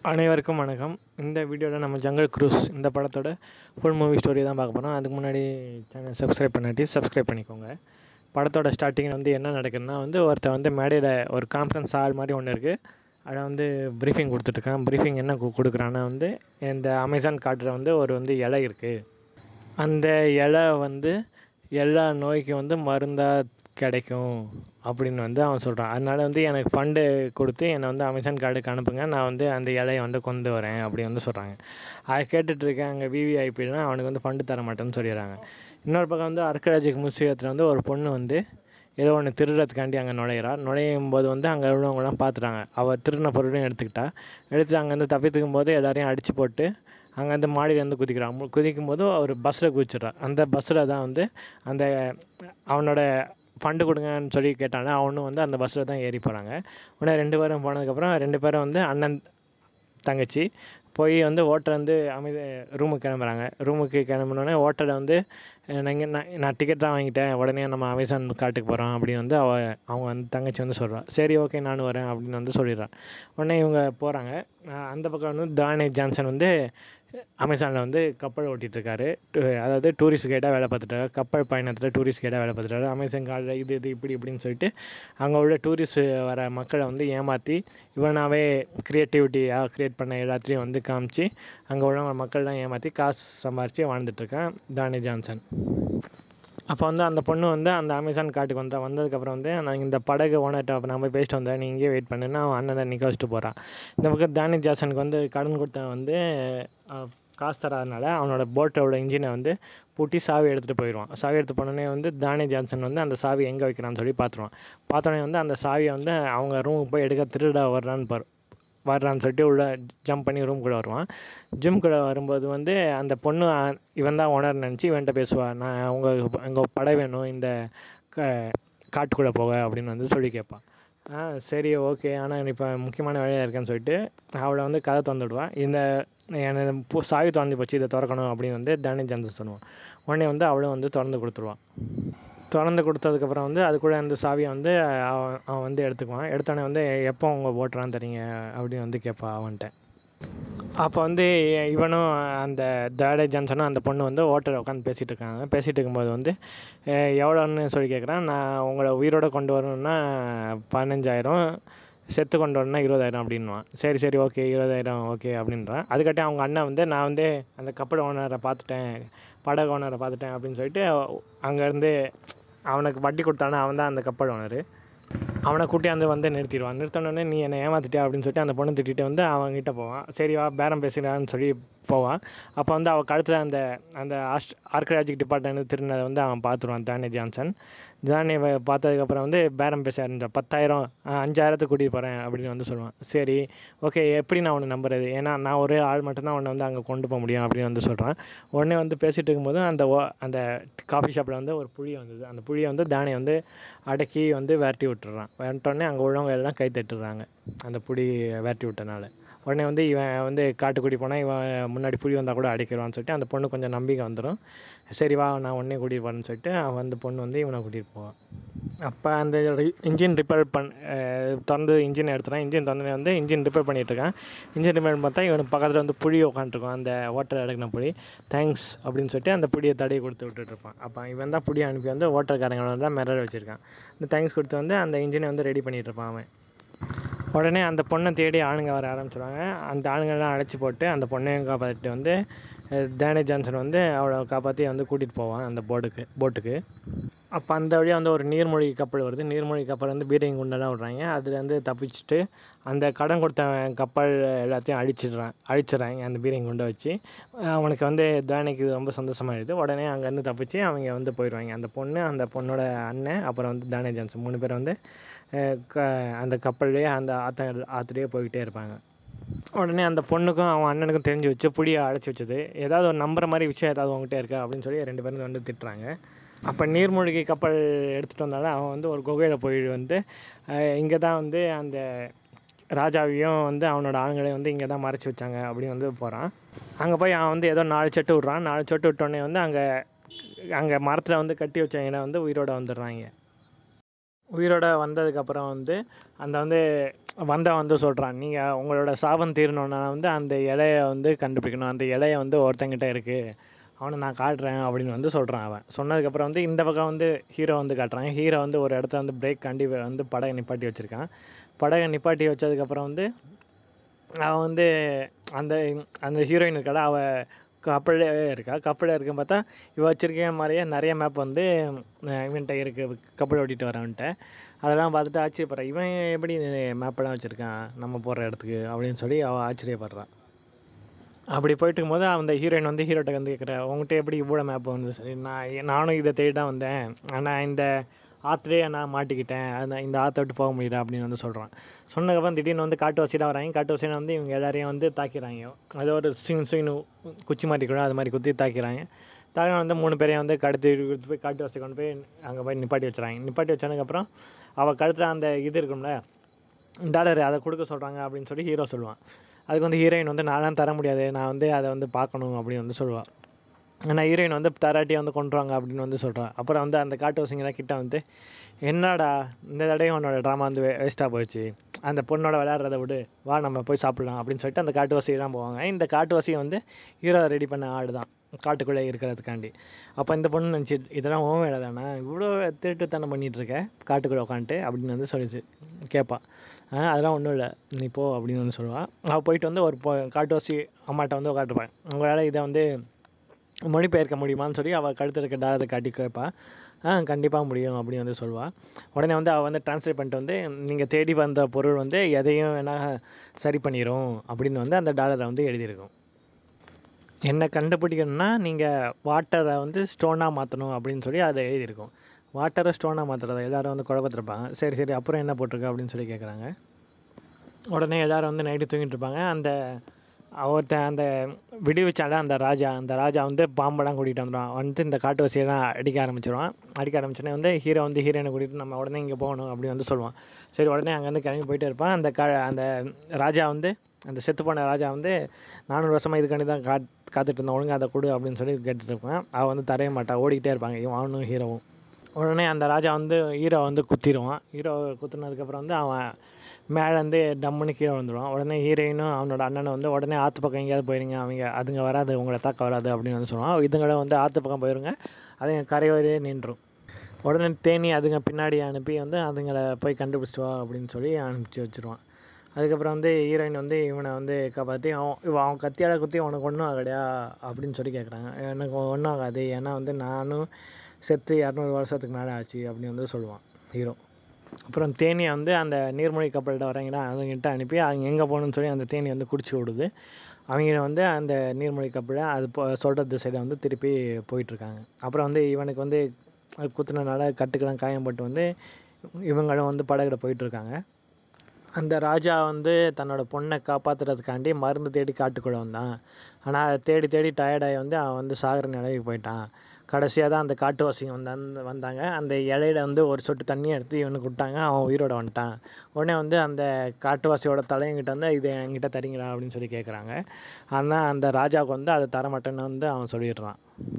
அனைவருக்கும் வணக்கம் இந்த வீடியோவில் நம்ம ஜங்கல் க்ரூஸ் இந்த படத்தோட ஃபுல் மூவி ஸ்டோரி தான் பார்க்க போகிறோம் அதுக்கு முன்னாடி சேனல் சப்ஸ்கிரைப் பண்ணாட்டி சப்ஸ்கிரைப் பண்ணிக்கோங்க படத்தோட ஸ்டார்டிங்கில் வந்து என்ன நடக்குதுன்னா வந்து ஒருத்தன் வந்து மேடையில் ஒரு கான்ஃபரன்ஸ் ஹால் மாதிரி ஒன்று இருக்குது அதை வந்து ப்ரீஃபிங் கொடுத்துட்ருக்கான் ப்ரீஃபிங் என்ன கு- கொடுக்குறான்னா வந்து இந்த அமேசான் காட்டில் வந்து ஒரு வந்து இலை இருக்குது அந்த இலை வந்து எல்லா நோய்க்கும் வந்து மருந்தாக கிடைக்கும் அப்படின்னு வந்து அவன் சொல்கிறான் அதனால வந்து எனக்கு ஃபண்டு கொடுத்து என்னை வந்து அமேசான் கார்டுக்கு அனுப்புங்க நான் வந்து அந்த இலையை வந்து கொண்டு வரேன் அப்படி வந்து சொல்கிறாங்க அதை கேட்டுட்டு இருக்கேன் அங்கே விவிஐபிலாம் அவனுக்கு வந்து ஃபண்டு தர மாட்டேன்னு சொல்லிடுறாங்க இன்னொரு பக்கம் வந்து அர்க்கராஜிக் மியூசியத்தில் வந்து ஒரு பொண்ணு வந்து ஏதோ ஒன்று திருடுறதுக்காண்டி அங்கே நுழையிறா நுழையும் போது வந்து அங்கே உள்ளவங்கலாம் பார்த்துட்டாங்க அவள் திருடின பொருளையும் எடுத்துக்கிட்டா எடுத்து அங்கேருந்து தப்பித்துக்கும் போது எல்லாரையும் அடித்து போட்டு அங்கேருந்து மாடியிலேருந்து குதிக்கிறான் மு- குதிக்கும் போது ஒரு பஸ்ஸில் குதிச்சிட்றான் அந்த பஸ்ஸில் தான் வந்து அந்த அவனோட ஃபண்டு கொடுங்கன்னு சொல்லி கேட்டானே அவனும் வந்து அந்த பஸ்ஸில் தான் ஏறி போகிறாங்க உடனே ரெண்டு பேரும் போனதுக்கப்புறம் ரெண்டு பேரும் வந்து அண்ணன் தங்கச்சி போய் வந்து ஓட்டர் வந்து அமைதி ரூமுக்கு கிளம்புறாங்க ரூமுக்கு கிளம்புனோடனே ஓட்டரை வந்து நாங்கள் நான் நான் டிக்கெட் தான் வாங்கிட்டேன் உடனே நம்ம அமேசான் காட்டுக்கு போகிறோம் அப்படின்னு வந்து அவ அவங்க வந்து தங்கச்சி வந்து சொல்கிறா சரி ஓகே நானும் வரேன் அப்படின்னு வந்து சொல்லிடுறான் உடனே இவங்க போகிறாங்க அந்த பக்கம் வந்து தானே ஜான்சன் வந்து அமேசானில் வந்து கப்பல் ஓட்டிகிட்டு இருக்காரு டு- அதாவது டூரிஸ்ட் கைடாக வேலை பார்த்துட்டாரு கப்பல் பயணத்தில் டூரிஸ்ட் கைடாக வேலை பார்த்துட்டாரு அமேசான் கார்டில் இது இது இப்படி இப்படின்னு சொல்லிட்டு அங்கே உள்ள டூரிஸ்ட் வர மக்களை வந்து ஏமாற்றி இவனாவே க்ரியேட்டிவிட்டியாக க்ரியேட் பண்ண எல்லாத்தையும் வந்து காமிச்சு அங்கே உள்ள மக்கள்லாம் ஏமாற்றி காசு சம்பாரித்து வாழ்ந்துட்டுருக்கான் தானி ஜான்சன் அப்போ வந்து அந்த பொண்ணு வந்து அந்த அமேசான் காட்டுக்கு வந்தா வந்ததுக்கப்புறம் வந்து நான் இந்த படகு ஓனர்கிட்ட அப்போ நான் போய் பேசிட்டு வந்தேன் நீ இங்கேயே வெயிட் பண்ணுன்னு அவன் அண்ணனை நிற்க வச்சுட்டு போகிறான் இந்த பக்கம் தானி ஜாசனுக்கு வந்து கடன் கொடுத்தவன் வந்து அஹ், காசு தராதனால அவனோட போட்டோட இன்ஜினை வந்து பூட்டி சாவி எடுத்துகிட்டு போயிடுவான் சாவி எடுத்து போனோடனே வந்து தானி ஜான்சன் வந்து அந்த சாவி எங்கே வைக்கிறான்னு சொல்லி பார்த்துருவான் பார்த்தோன்னே வந்து அந்த சாவியை வந்து அவங்க ரூமுக்கு போய் எடுக்க திருட வர்றான்னு பாரு வர்றான்னு சொல்லிட்டு உள்ள ஜம்ப் பண்ணி ரூம்குள்ளே வருவான் ஜிம்குள்ளே வரும்போது வந்து அந்த பொண்ணு அஹ், இவன் தான் ஓனர் நினச்சி இவன்கிட்ட பேசுவா நான் அவங்க அங்கே படை வேணும் இந்த க காட்டுக்குள்ளே போக அப்படின்னு வந்து சொல்லி கேட்பான் ஆ சரி ஓகே ஆனால் இப்போ முக்கியமான வேலையாக இருக்கேன்னு சொல்லிட்டு அவளை வந்து கதை திறந்துடுவான் இந்த எனக்கு பூ சாவி திறந்து போச்சு இதை திறக்கணும் அப்படின்னு வந்து தானி ஜான்சன் சொல்லுவான் உடனே வந்து அவளும் வந்து திறந்து கொடுத்துருவான் திறந்து கொடுத்ததுக்கப்புறம் வந்து அதுக்குள்ளே அந்த சாவியை வந்து அவன் அவன் வந்து எடுத்துக்குவான் எடுத்தோடனே வந்து எப்போ உங்கள் ஓட்டுறான்னு தெரியுங்க அப்படின்னு வந்து கேட்பான் அவன்கிட்ட அப்போ வந்து இவனும் அந்த தாடே ஜான்சனும் அந்த பொண்ணு வந்து ஓட்டரை உட்காந்து பேசிகிட்டு இருக்காங்க பேசிகிட்டு இருக்கும்போது வந்து அஹ், எவ்வளோன்னு சொல்லி கேட்குறான் நான் உங்களை உயிரோட கொண்டு வரணும்னா பதினஞ்சாயிரம் செத்து கொண்டு வரணும்னா இருபதாயிரம் அப்படின்வான் சரி சரி ஓகே இருபதாயிரம் ஓகே அப்படின்றான் அதுக்கட்டி அவங்க அண்ணன் வந்து நான் வந்து அந்த கப்பல் ஓனரை பார்த்துட்டேன் படகு ஓனரை பார்த்துட்டேன் அப்படின்னு சொல்லிட்டு அங்கேருந்து அவனுக்கு வட்டி கொடுத்தானே அவன் தான் அந்த கப்பல் ஓனர் அவனை கூட்டியாந்து வந்து நிறுத்திடுவான் நிறுத்தினோடனே நீ என்னை ஏமாத்திட்டியா அப்படின்னு சொல்லிட்டு அந்த பொண்ணு திட்டிட்டு வந்து அவன்கிட்ட போவான் சரி வா பேரம் பேசுகிறான்னு சொல்லி போவான் அப்போ வந்து அவள் கழுத்தில் அந்த அந்த ஆஸ்ட் ஆர்கியாலஜிக் டிபார்ட்மெண்ட் திருநதை வந்து அவன் பார்த்துருவான் தானி ஜான்சன் தானி வ- பார்த்ததுக்கப்புறம் வந்து பேரம் பேச ஆரம்பிச்சான் பத்தாயிரம் அஹ், அஞ்சாயிரத்துக்கு கூட்டிகிட்டு போகிறேன் அப்படின்னு வந்து சொல்லுவான் சரி ஓகே எப்படி நான் உன்னை நம்புறது ஏன்னா நான் ஒரே ஆள் மட்டும்தான் உன்னை வந்து அங்கே கொண்டு போக முடியும் அப்படின்னு வந்து சொல்கிறான் உடனே வந்து பேசிகிட்டு இருக்கும்போது அந்த ஓ அந்த காஃபி ஷாப்பில் வந்து ஒரு புளி வந்தது அந்த புளியை வந்து தானி வந்து அடக்கி வந்து விரட்டி விட்டுறான் விரட்டோடனே அங்கே உள்ளவங்க எல்லாம் கை தட்டுறாங்க அந்த புளி விரட்டி விட்டனால உடனே வந்து இவன் வந்து காட்டுக்குடி போனால் இவன் முன்னாடி புலி வந்தால் கூட அடிக்கிறவான்னு சொல்லிட்டு அந்த பொண்ணு கொஞ்சம் நம்பிக்கை வந்துடும் சரி வா நான் உடனே கூட்டிகிட்டு போகிறேன்னு சொல்லிட்டு அவன் அந்த பொண்ணு வந்து இவனை கூட்டிகிட்டு போவான் அப்போ அந்த இன்ஜின் ரிப்பேர் பண் அஹ் திறந்து இன்ஜின் எடுத்துறான் இன்ஜின் திறந்து வந்து இன்ஜின் ரிப்பேர் பண்ணிட்டு இருக்கான் இன்ஜின் ரிப்பேர் பார்த்தா இவனுக்கு பக்கத்தில் வந்து புளி உட்காந்துருக்கும் அந்த ஓட்டர் அடக்கின புளி தேங்க்ஸ் அப்படின்னு சொல்லிட்டு அந்த புளியை தடவி கொடுத்து விட்டுட்டு இருப்பான் அப்போ இவன் தான் புளியை அனுப்பி வந்து ஓட்டர்காரங்களை தான் மிரர் வச்சுருக்கான் இந்த தேங்க்ஸ் கொடுத்து வந்து அந்த இன்ஜினை வந்து ரெடி பண்ணிட்டு இருப்பான் அவன் உடனே அந்த பொண்ணை தேடி ஆளுங்க வர ஆரம்பிச்சிடுவாங்க அந்த ஆளுங்கெல்லாம் அழைச்சி போட்டு அந்த பொண்ணையும் காப்பாற்றிட்டு வந்து அஹ், டேனி ஜான்சன் வந்து அவளை காப்பாற்றி வந்து கூட்டிகிட்டு போவான் அந்த போட்டுக்கு போட்டுக்கு அப்போ அந்த வழியாக வந்து ஒரு நீர்மூழ்கி கப்பல் வருது நீர்மூழ்கி கப்பல் வந்து பீரங்கி குண்டெல்லாம் விட்றாங்க அதுலேருந்து தப்பிச்சுட்டு அந்த கடன் கொடுத்த கப்பல் எல்லாத்தையும் அழிச்சிடுறான் அழிச்சிடுறாங்க அந்த பீரங்கி குண்டை வச்சு அஹ், அவனுக்கு வந்து தானிக்கு ரொம்ப சந்தோஷமாயிடுது உடனே அங்கேருந்து தப்பிச்சு அவங்க வந்து போயிடுவாங்க அந்த பொண்ணு அந்த பொண்ணோட அண்ணன் அப்புறம் வந்து தானே ஜான்சன் மூணு பேர் வந்து அஹ், க அந்த கப்பல்லையே அந்த ஆற்ற ஆற்றுலேயே போய்கிட்டே இருப்பாங்க உடனே அந்த பொண்ணுக்கும் அவன் அண்ணனுக்கும் தெரிஞ்சு வச்சு புளியை அடைச்சி வச்சது ஏதாவது ஒரு நம்புற மாதிரி விஷயம் ஏதாவது உங்ககிட்ட இருக்கா அப்படின்னு சொல்லி ரெண்டு பேரும் வந்து திட்டுறாங்க அப்போ நீர்மூழ்கி கப்பல் எடுத்துகிட்டு வந்தாலும் அவன் வந்து ஒரு குகையில் போய் வந்து இங்கே தான் வந்து அந்த ராஜாவையும் வந்து அவனோட ஆளுங்களையும் வந்து இங்கே தான் மறைச்சி வச்சாங்க அப்படின்னு வந்து போகிறான் அங்கே போய் அவன் வந்து ஏதோ நாலு சொட்டு விட்றான் நாலு சொட்டு விட்டோடனே வந்து அங்கே அங்கே மரத்தில் வந்து கட்டி வச்சவங்க வந்து உயிரோட வந்துடுறாங்க உயிரோட வந்ததுக்கப்புறம் வந்து அந்த வந்து வந்தவன் வந்து சொல்கிறான் நீங்கள் உங்களோட சாபம் தீரணுன்னா வந்து அந்த இலைய வந்து கண்டுபிடிக்கணும் அந்த இலைய வந்து ஒருத்தங்கிட்ட இருக்குது அவனை நான் காட்டுறேன் அப்படின்னு வந்து சொல்கிறான் அவன் சொன்னதுக்கப்புறம் வந்து இந்த பக்கம் வந்து ஹீரோ வந்து காட்டுறாங்க ஹீரோ வந்து ஒரு இடத்துல வந்து பிரேக் காண்டி வந்து படகை நிப்பாட்டி வச்சுருக்கான் படகை நிப்பாட்டி வச்சதுக்கப்புறம் வந்து அவன் வந்து அந்த அந்த ஹீரோயின் இருக்காள அவள் கப்பலே இருக்கா கப்பலில் இருக்கும் பார்த்தா இவ வச்சிருக்க மாதிரியே நிறைய மேப் வந்து அஹ் இவன்கிட்ட இருக்குது கப்பல் ஓட்டிகிட்டு வரவன்ட்ட அதெல்லாம் பார்த்துட்டு ஆச்சரியப்படுறான் இவன் எப்படி மேப்பெல்லாம் வச்சுருக்கான் நம்ம போகிற இடத்துக்கு அப்படின்னு சொல்லி அவள் ஆச்சரியப்படுறான் அப்படி போயிட்டு இருக்கும்போது அந்த ஹீரோயின் வந்து ஹீரோட்ட வந்து கேட்குறா உங்கள்கிட்ட எப்படி இவ்வளோ மேப் வந்து சரி நான் நானும் இதை தேடி தான் வந்தேன் ஆனால் இந்த ஆற்றுலேயே நான் மாட்டிக்கிட்டேன் அது இந்த ஆற்றை விட்டு போக முடியல அப்படின்னு வந்து சொல்கிறான் சொன்னதுக்கப்புறம் திடீர்னு வந்து காட்டுவாசியில் வராங்க காட்டுவாசியில் வந்து இவங்க எல்லாரையும் வந்து தாக்கிறாங்க அது ஒரு சிங் சிங்னு குச்சி மாட்டி கூட அது மாதிரி குத்தி தாக்கிறாங்க தாக்கின வந்து மூணு பேரையும் வந்து கடத்தி எடுத்து போய் காட்டுவாசி கொண்டு போய் அங்கே போய் நிப்பாட்டி வச்சுறாங்க நிப்பாட்டி வச்சதுக்கப்புறம் அவள் கழுத்தில் அந்த இது இருக்கும்ல டாலர் அதை கொடுக்க சொல்கிறாங்க அப்படின்னு சொல்லி ஹீரோ சொல்லுவான் அதுக்கு வந்து ஹீரோயின் வந்து நான்லாம் தர முடியாது நான் வந்து அதை வந்து பார்க்கணும் அப்படின்னு வந்து சொல்லுவாள் ஆனால் ஹீரோயின் வந்து தராட்டி வந்து கொண்டுருவாங்க அப்படின்னு வந்து சொல்கிறான் அப்புறம் வந்து அந்த காட்டுவாசிங்கெல்லாம் கிட்ட வந்து என்னடா இந்த தடவையும் உன்னோட ட்ராமா வந்து வேஸ்ட்டாக போயிடுச்சு அந்த பொண்ணோட விளையாடுறத விடு வா நம்ம போய் சாப்பிடலாம் அப்படின்னு சொல்லிட்டு அந்த காட்டுவாசியெல்லாம் போவாங்க இந்த காட்டுவாசி வந்து ஹீரோ ரெடி பண்ண ஆடு தான் காட்டுக்குள்ளே இருக்கிறதுக்காண்டி அப்போ இந்த பொண்ணு நினச்சி இதெல்லாம் ஓன் வேலை தானே இவ்வளோ திருட்டுத்தனம் பண்ணிகிட்டு இருக்க காட்டுக்குள்ளே உட்காந்துட்டு அப்படின்னு வந்து சொல்லிச்சு கேட்பா ஆ அதெல்லாம் ஒன்றும் இல்லை நீ போ அப்படின்னு வந்து சொல்லுவாள் அவள் போயிட்டு வந்து ஒரு பொ காட்டுவாசி அம்மாட்ட வந்து உட்காந்துருப்பான் உங்களால் இதை வந்து மொழிபெயர்க்க முடியுமான்னு சொல்லி அவள் கழுத்தில் இருக்க டாலரை காட்டி கேட்பா ஆ கண்டிப்பாக முடியும் அப்படின்னு வந்து சொல்லுவாள் உடனே வந்து அவள் வந்து ட்ரான்ஸ்லேட் பண்ணிட்டு வந்து நீங்கள் தேடி வந்த பொருள் வந்து எதையும் வேணால் சரி பண்ணிடும் அப்படின்னு வந்து அந்த டாலரை வந்து எழுதியிருக்கும் என்ன கண்டுபிடிக்கணும்னா நீங்கள் வாட்டரை வந்து ஸ்டோனாக மாற்றணும் அப்படின்னு சொல்லி அதில் எழுதியிருக்கும் வாட்டரை ஸ்டோனாக மாற்றுறதா எல்லோரும் வந்து குழப்பத்திருப்பாங்க சரி சரி அப்புறம் என்ன போட்டிருக்கு அப்படின்னு சொல்லி கேட்குறாங்க உடனே எல்லோரும் வந்து நைட்டு தூங்கிட்டு இருப்பாங்க அந்த ஒருத்தன் அந்த விடுவிச்சால அந்த ராஜா அந்த ராஜா வந்து பாம்பெல்லாம் கூட்டிகிட்டு வந்துடுவான் வந்துட்டு இந்த காட்டு வசியெல்லாம் அடிக்க ஆரம்பிச்சிடுவான் அடிக்க ஆரம்பிச்சோடனே வந்து ஹீரோ வந்து ஹீரோயினை கூட்டிகிட்டு நம்ம உடனே இங்கே போகணும் அப்படின்னு வந்து சொல்லுவான் சரி உடனே அங்கேருந்து கிளம்பி போயிட்டே இருப்பான் அந்த க அந்த ராஜா வந்து அந்த செத்து போன ராஜா வந்து நானூறு வருஷமாக இதுக்காண்டி தான் காத் காத்துட்டு இருந்தேன் ஒழுங்கா அதை கொடு அப்படின்னு சொல்லி கேட்டுட்டு இருப்பான் அவள் வந்து தரைய மாட்டா ஓடிக்கிட்டே இருப்பாங்க இவன் அவனும் ஹீரோவும் உடனே அந்த ராஜா வந்து ஹீரோ வந்து குத்திடுவான் ஹீரோ குத்துனதுக்கப்புறம் வந்து அவன் மேலேருந்து டம்முன்னு கீழே வந்துடுவான் உடனே ஹீரோயினும் அவனோட அண்ணனை வந்து உடனே ஆற்று பக்கம் எங்கேயாவது போயிருங்க அவங்க அதுங்க வராது உங்களை தாக்க வராது அப்படின்னு வந்து சொல்லுவான் இதுங்களை வந்து ஆற்று பக்கம் போயிருங்க அதுங்க கரையோரே நின்றும் உடனே தேனி அதுங்க பின்னாடி அனுப்பி வந்து அதுங்களை போய் கண்டுபிடிச்சிட்டு வா அப்படின்னு சொல்லி அனுப்பிச்சி வச்சுருவான் அதுக்கப்புறம் வந்து ஹீரோயின் வந்து இவனை வந்து காப்பாற்றி அவன் இவன் அவன் கத்தியால் குத்தி உனக்கு ஒன்றும் ஆகலையா அப்படின்னு சொல்லி கேட்குறாங்க எனக்கு ஒன்றும் ஆகாது ஏன்னா வந்து நானும் செத்து இரநூறு வருஷத்துக்கு மேலே ஆச்சு அப்படின்னு வந்து சொல்லுவான் ஹீரோ அப்புறம் தேனியை வந்து அந்த நீர்மூழ்கி கப்பல்கிட்ட வரீங்களா அவங்ககிட்ட அனுப்பி அவங்க எங்கே போகணுன்னு சொல்லி அந்த தேனி வந்து குடிச்சு விடுது அவங்க வந்து அந்த நீர்மூழ்கி கப்பலை அது போ சொல்கிற திசையில் வந்து திருப்பி போயிட்டுருக்காங்க அப்புறம் வந்து இவனுக்கு வந்து அது குத்துனனால கட்டுக்கெல்லாம் காயம்பட்டு வந்து இவங்களும் வந்து படகுல போயிட்டுருக்காங்க அந்த ராஜா வந்து தன்னோட பொண்ணை காப்பாற்றுறதுக்காண்டி மருந்து தேடி காட்டுக்குள்ளே வந்தான் ஆனால் அதை தேடி தேடி டயர்டாகி வந்து அவன் வந்து சாகிற நிலைக்கு போயிட்டான் கடைசியாக தான் அந்த காட்டுவாசிங்க வந்து வந்தாங்க அந்த இலையில வந்து ஒரு சொட்டு தண்ணியை எடுத்து இவனுக்கு விட்டாங்க அவன் உயிரோட வந்துட்டான் உடனே வந்து அந்த காட்டுவாசியோட தலையங்கிட்ட வந்து இது என்கிட்ட தரீங்களா அப்படின்னு சொல்லி கேட்குறாங்க ஆனால் அந்த ராஜாவுக்கு வந்து அதை தரமாட்டேன்னு வந்து அவன் சொல்லிடுறான்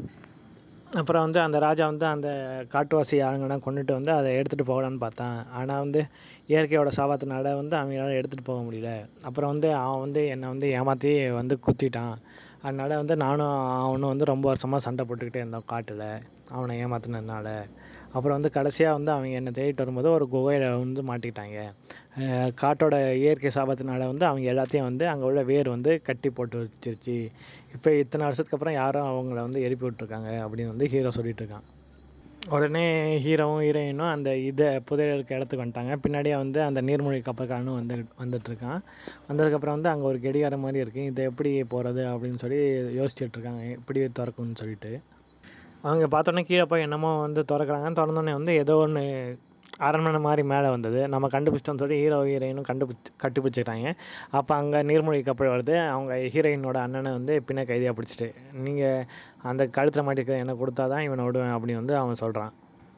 அப்புறம் வந்து அந்த ராஜா வந்து அந்த காட்டுவாசி ஆளுங்கெல்லாம் கொண்டுட்டு வந்து அதை எடுத்துகிட்டு போகலான்னு பார்த்தான் ஆனால் வந்து இயற்கையோட சாபத்தினால வந்து அவங்களால எடுத்துகிட்டு போக முடியல அப்புறம் வந்து அவன் வந்து என்னை வந்து ஏமாற்றி வந்து குத்திட்டான் அதனால் வந்து நானும் அவனும் வந்து ரொம்ப வருஷமாக சண்டை போட்டுக்கிட்டே இருந்தோம் காட்டில் அவனை ஏமாற்றினதுனால அப்புறம் வந்து கடைசியாக வந்து அவங்க என்னை தேடிட்டு வரும்போது ஒரு குகையில் வந்து மாட்டிக்கிட்டாங்க அஹ் காட்டோட இயற்கை சாபத்தினால வந்து அவங்க எல்லாத்தையும் வந்து அங்கே உள்ள வேர் வந்து கட்டி போட்டு வச்சிருச்சு இப்போ இத்தனை வருஷத்துக்கு அப்புறம் யாரும் அவங்கள வந்து எழுப்பி விட்ருக்காங்க அப்படின்னு வந்து ஹீரோ சொல்லிட்டு இருக்கான் உடனே ஹீரோவும் ஹீரோயினும் அந்த இதை புதையல் இருக்க இடத்துக்கு வந்துட்டாங்க பின்னாடியே வந்து அந்த நீர்மூழ்கி கப்பல்காரனும் வந்து வந்துட்டுருக்கான் வந்ததுக்கப்புறம் வந்து அங்கே ஒரு கடிகாரம் மாதிரி இருக்குது இதை எப்படி போகிறது அப்படின்னு சொல்லி யோசிச்சுட்டு இருக்காங்க எப்படி திறக்கும்னு சொல்லிட்டு அவங்க பார்த்தோன்னே கீழே போய் என்னமோ வந்து திறக்கறாங்க திறந்தோடனே வந்து ஏதோ ஒன்று அரண்மனை மாதிரி மேலே வந்தது நம்ம கண்டுபிடிச்சிட்டோம்னு சொல்லி ஹீரோ ஹீரோயினும் கண்டுபிடிச்சி கண்டுபிடிச்சிட்டாங்க அப்போ அங்கே நீர்மூழ்கி கப்பல் வருது அவங்க ஹீரோயினோட அண்ணனை வந்து பின்ன கைதியாக பிடிச்சிட்டு நீங்கள் அந்த கழுத்தில் மாட்டிருக்க என்னை கொடுத்தா தான் இவனை விடுவேன் அப்படின்னு வந்து அவன் சொல்கிறான்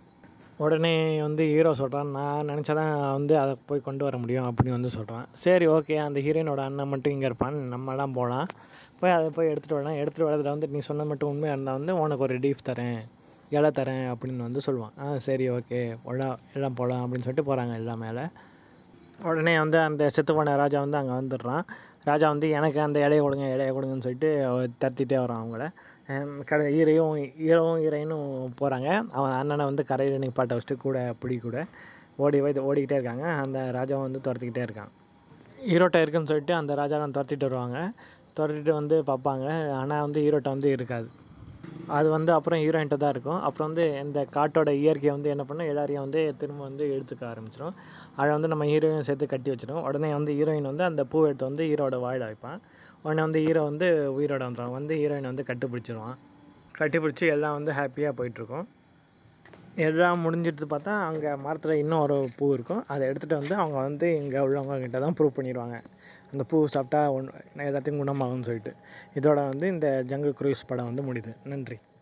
உடனே வந்து ஹீரோ சொல்கிறான் நான் நினச்சா தான் வந்து அதை போய் கொண்டு வர முடியும் அப்படின்னு வந்து சொல்கிறான் சரி ஓகே அந்த ஹீரோயினோட அண்ணன் மட்டும் இங்கே இருப்பான் நம்மலாம் போகலாம் போய் அதை போய் எடுத்துகிட்டு வரலாம் எடுத்துகிட்டு வரதுல வந்து நீ சொன்ன மட்டும் உண்மையாக இருந்தால் வந்து உனக்கு ஒரு ரிலீஃப் தரேன் இலை தரேன் அப்படின்னு வந்து சொல்லுவான் ஆ சரி ஓகே எல்லாம் எல்லாம் போகலாம் அப்படின்னு சொல்லிட்டு போகிறாங்க எல்லாம் மேலே உடனே வந்து அந்த செத்து போன ராஜா வந்து அங்கே வந்துடுறான் ராஜா வந்து எனக்கு அந்த இலைய கொடுங்க இலைய கொடுங்கன்னு சொல்லிட்டு தத்திட்டே வரான் அவங்கள கடை ஹீரோயும் ஹீரோவும் ஹீரோயினும் போகிறாங்க அவன் அண்ணனை வந்து கரையில் நிப்பாட்ட வச்சுட்டு கூட பிடி கூட ஓடி போய் ஓடிக்கிட்டே இருக்காங்க அந்த ராஜாவும் வந்து துரத்திக்கிட்டே இருக்கான் ஹீரோட்ட இருக்குன்னு சொல்லிட்டு அந்த ராஜாவை துரத்திட்டு வருவாங்க துரத்திட்டு வந்து பார்ப்பாங்க ஆனால் வந்து ஹீரோட்ட வந்து இருக்காது அது வந்து அப்புறம் ஹீரோயின்ட்ட தான் இருக்கும் அப்புறம் வந்து இந்த காட்டோட இயற்கையை வந்து என்ன பண்ணும் எல்லாரையும் வந்து திரும்ப வந்து எடுத்துக்க ஆரம்பிச்சிடும் அதை வந்து நம்ம ஹீரோயின் சேர்த்து கட்டி வச்சிடும் உடனே வந்து ஹீரோயின் வந்து அந்த பூ எடுத்து வந்து ஹீரோட வாயில் வைப்பான் உடனே வந்து ஹீரோ வந்து உயிரோட வந்துடுவான் வந்து ஹீரோயின் வந்து கட்டுப்பிடிச்சிருவான் கட்டிப்பிடிச்சி எல்லாம் வந்து ஹாப்பியாக போயிட்டுருக்கும் எல்லாம் முடிஞ்சிட்டு பார்த்தா அங்கே மரத்தில் இன்னும் ஒரு பூ இருக்கும் அதை எடுத்துகிட்டு வந்து அவங்க வந்து இங்கே உள்ளவங்க கிட்ட தான் ப்ரூவ் பண்ணிடுவாங்க அந்த பூ சாப்பிட்டா ஒன் எல்லாத்தையும் குணமாகும்னு சொல்லிட்டு இதோட வந்து இந்த ஜங்கிள் க்ரூஸ் படம் வந்து முடியுது நன்றி